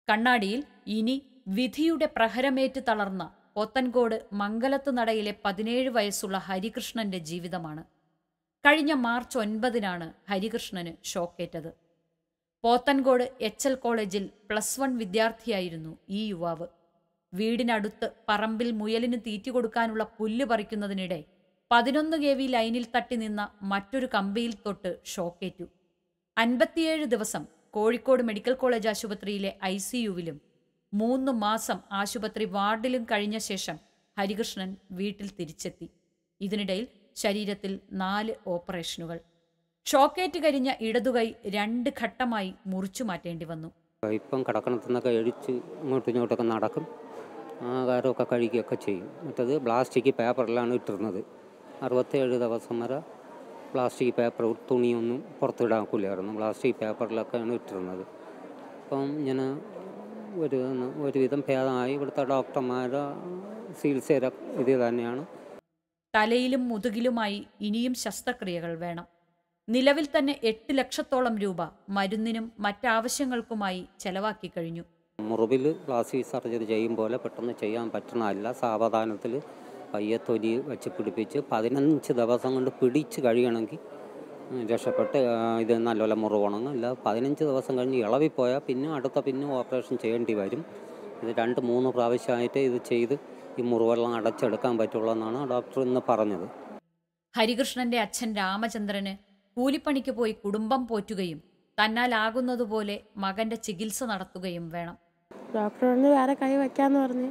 കണ്ണാടിയിൽ ഇനി വിധിയുടെ പ്രഹരമേറ്റ് തളർന്ന പോത്തൻകോട് മംഗലത്ത് നടയിലെ പതിനേഴ് വയസ്സുള്ള ഹരികൃഷ്ണന്റെ ജീവിതമാണ് കഴിഞ്ഞ മാർച്ച് ഒൻപതിനാണ് ഹരികൃഷ്ണന് ഷോക്കേറ്റത് പോത്തൻകോട് എച്ച് എൽ കോളേജിൽ പ്ലസ് വൺ വിദ്യാർത്ഥിയായിരുന്നു ഈ യുവാവ് വീടിനടുത്ത് പറമ്പിൽ മുയലിന് തീറ്റി കൊടുക്കാനുള്ള പുല്ല് പറിക്കുന്നതിനിടെ പതിനൊന്ന് കെ വി ലൈനിൽ തട്ടി നിന്ന മറ്റൊരു കമ്പിയിൽ തൊട്ട് ഷോക്കേറ്റു അൻപത്തിയേഴ് ദിവസം കോഴിക്കോട് മെഡിക്കൽ കോളേജ് ആശുപത്രിയിലെ ഐ സിയുവിലും മൂന്ന് മാസം ആശുപത്രി വാർഡിലും കഴിഞ്ഞ ശേഷം ഹരികൃഷ്ണൻ വീട്ടിൽ തിരിച്ചെത്തി ഇതിനിടയിൽ ശരീരത്തിൽ നാല് ഓപ്പറേഷനുകൾ ഷോക്കേറ്റ് കരിഞ്ഞ ഇടതുകൈ രണ്ട് ഘട്ടമായി മുറിച്ചു മാറ്റേണ്ടി വന്നു ഇപ്പം കിടക്കണത്തുനിന്നൊക്കെ എഴിച്ച് ഇങ്ങോട്ടും ഇങ്ങോട്ടൊക്കെ നടക്കും ആഹാരമൊക്കെ കഴിക്കുകയൊക്കെ ചെയ്യും മറ്റത് പ്ലാസ്റ്റിക് പേപ്പറിലാണ് ഇട്ടിരുന്നത് അറുപത്തേഴ് ദിവസം വരെ പ്ലാസ്റ്റിക് പേപ്പർ തുണിയൊന്നും പുറത്തിടാക്കില്ലായിരുന്നു പ്ലാസ്റ്റിക് പേപ്പറിലൊക്കെയാണ് ഇട്ടിരുന്നത് അപ്പം ഇങ്ങനെ ഒരു ഒരുവിധം ഭേദമായി ഇവിടുത്തെ ഡോക്ടർമാരെ ചികിത്സയുടെ ഇത് തന്നെയാണ് തലയിലും മുതുകിലുമായി ഇനിയും ശസ്ത്രക്രിയകൾ വേണം നിലവിൽ തന്നെ എട്ട് ലക്ഷത്തോളം രൂപ മരുന്നിനും മറ്റാവശ്യങ്ങൾക്കുമായി ചെലവാക്കി കഴിഞ്ഞു മുറിവിൽ പ്ലാസ്റ്റിക് സർജറി ചെയ്യും പോലെ പെട്ടെന്ന് ചെയ്യാൻ പറ്റണമല്ല സാവധാനത്തിൽ പയ്യെ തൊലി വെച്ച് പിടിപ്പിച്ച് പതിനഞ്ച് ദിവസം കൊണ്ട് പിടിച്ച് കഴിയണമെങ്കിൽ ഉം, രക്ഷപ്പെട്ട് ആ, ഇത് നല്ലപോലെ മുറിവുണങ്ങും അല്ല പതിനഞ്ച് ദിവസം കഴിഞ്ഞ് ഇളവിപ്പോയാൽ പിന്നെ അടുത്ത പിന്നെ ഓപ്പറേഷൻ ചെയ്യേണ്ടി വരും ഇത് രണ്ട് മൂന്ന് പ്രാവശ്യമായിട്ട് ഇത് ചെയ്ത് ഈ മുറിവെള്ളം അടച്ചെടുക്കാൻ പറ്റുള്ളൂ എന്നാണ് ഡോക്ടർ ഇന്ന് പറഞ്ഞത് ഹരികൃഷ്ണന്റെ അച്ഛൻ രാമചന്ദ്രന് കൂലിപ്പണിക്ക് പോയി കുടുംബം പോറ്റുകയും തന്നാലാകുന്നതുപോലെ മകന്റെ ചികിത്സ നടത്തുകയും വേണം ഡോക്ടർ പറഞ്ഞ് വേറെ കൈ വെക്കാന്ന് പറഞ്ഞ്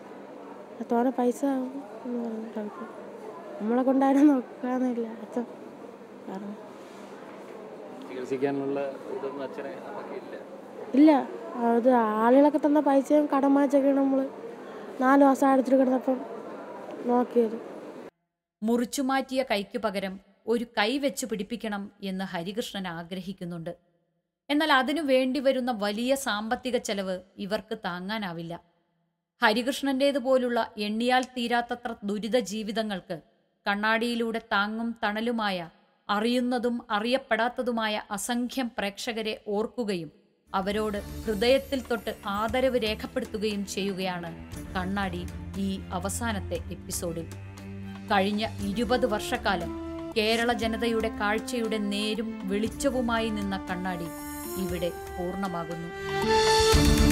തോനെ പൈസ ആവും എന്ന് പറഞ്ഞു ഡോക്ടർ നമ്മളെ കൊണ്ടാരും നോക്കാന്നില്ല അച്ഛൻ പറഞ്ഞു ചികിത്സിക്കാനുള്ള ഇതൊന്നും അച്ഛനെ നമുക്കില്ല ഇല്ല അത് ആളുകളൊക്കെ തന്ന പൈസയും കടം വാങ്ങിച്ചൊക്കെയാണ് നമ്മൾ നാല് മാസം അടിച്ചിട്ട് കിടന്നപ്പം നോക്കിയത് മുറിച്ചുമാറ്റിയ കൈക്കു പകരം ഒരു കൈ വെച്ച് പിടിപ്പിക്കണം എന്ന് ഹരികൃഷ്ണൻ ആഗ്രഹിക്കുന്നുണ്ട് എന്നാൽ അതിനു വേണ്ടിവരുന്ന വലിയ സാമ്പത്തിക ചെലവ് ഇവർക്ക് താങ്ങാനാവില്ല ഹരികൃഷ്ണന്റേതുപോലുള്ള എണ്ണിയാൽ തീരാത്തത്ര ദുരിത ജീവിതങ്ങൾക്ക് കണ്ണാടിയിലൂടെ താങ്ങും തണലുമായ അറിയുന്നതും അറിയപ്പെടാത്തതുമായ അസംഖ്യം പ്രേക്ഷകരെ ഓർക്കുകയും അവരോട് ഹൃദയത്തിൽ തൊട്ട് ആദരവ് രേഖപ്പെടുത്തുകയും ചെയ്യുകയാണ് കണ്ണാടി ഈ അവസാനത്തെ എപ്പിസോഡിൽ കഴിഞ്ഞ ഇരുപത് വർഷക്കാലം കേരള ജനതയുടെ കാഴ്ചയുടെ നേരും വെളിച്ചവുമായി നിന്ന കണ്ണാടി ഇവിടെ പൂർണ്ണമാകുന്നു